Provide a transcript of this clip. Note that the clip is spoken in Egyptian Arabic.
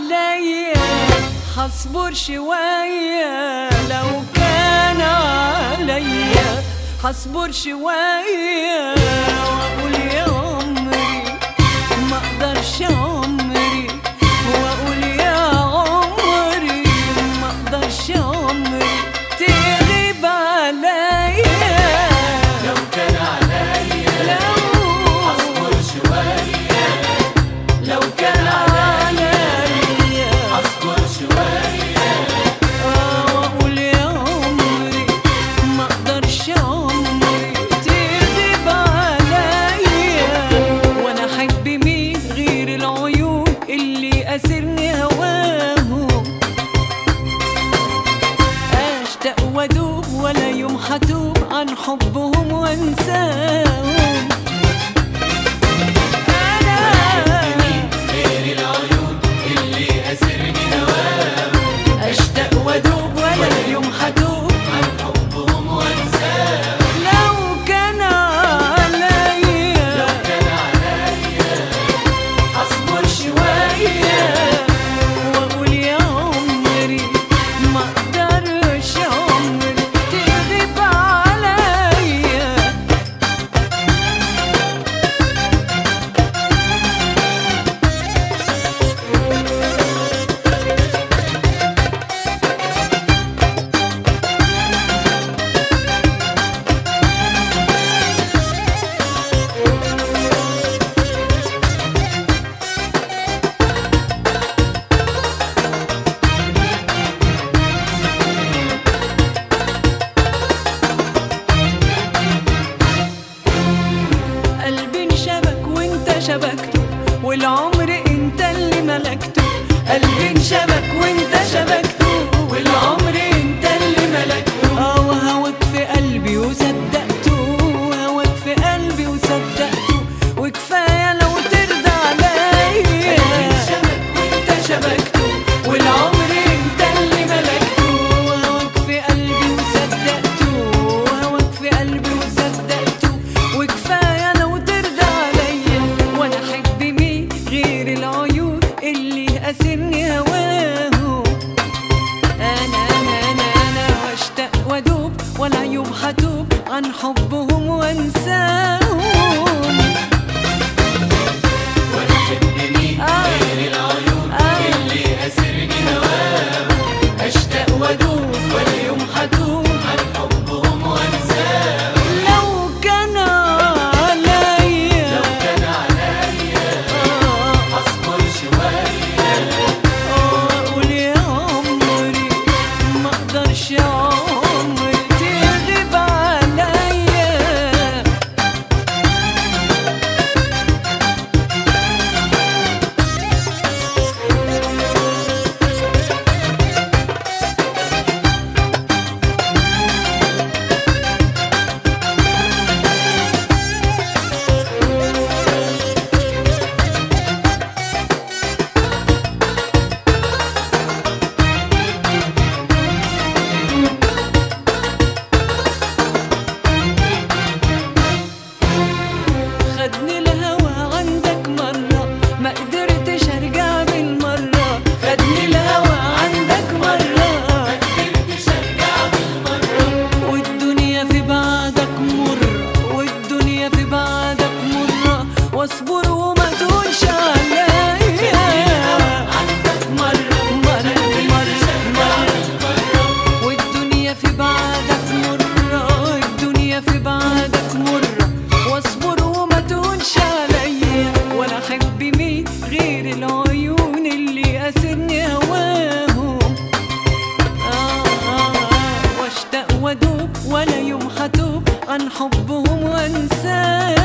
عليا هصبر شوية لو كان عليا هصبر شوية وأقول يا عمري ما أقدرش عمري وأقول يا عمري ما أقدرش عمري تغيب عليا لو كان عليا لو اصبر شوية لو كان عليا اصبر شوية آه وأقول يا عمري ما أقدرش عمري تغيب عليا وأنا أحب مين غير العيون اللي أسرني هواهم أشتاق وأدوب ولا يوم هتوب عن حبهم وأنساهم أنا غير العيون اللي اسرني هواهم اشتاق وادوب ولا يوم حدوب عن حبهم وانساهم لو كان عليا لو كان عليا اصبر شويه واقول يا عمري ما اقدرش عمري تغيب عليا قلبي انشبك وانت شبكته والعمر انت اللي ملكته قلبي انشبك وانت شبكته والعمر انت اللي ملكته اه وهواك في قلبي وصدقته هواك في قلبي وصدقته وكفايه لو ترضى عليا شبك وانت شبكته والعمر انت اللي ملكته هواك في قلبي وصدقته هواك في قلبي وصدقته وكفايه لو ترضى عليا وانا احب مين غير العيون اللي اسرني هواهم انا انا انا انا واشتاق وادوب ولا يوم هتوب عن حبهم وانساهم وانا احب مين آه. غير العيون آه. اللي اسرني هواهم اشتاق وادوب ولا يوم هتوب عن حبهم وانساهم لو كان عليا لو كان عليا آه، اصبر شوية آه، أقول يا عمري ما أقدرش عمري تغيب عليا خدني الهوى عندك مرة ما قدرتش ارجع بالمرة خدني الهوى عندك مرة قدرتش ارجع بالمرة والدنيا في بعدك مرة والدنيا في بعدك مرة واصبر وما تقولش عليا عندك مرة مرة مرة مرة والدنيا في بعدك مرة الدنيا في بعدك مرة واصبر وما تقولش عليا ولا احب مين غير العيون اللي اسرني هواهم آه آه آه واشتاق وادوب ولا يوم هتوب عن حبهم وانساهم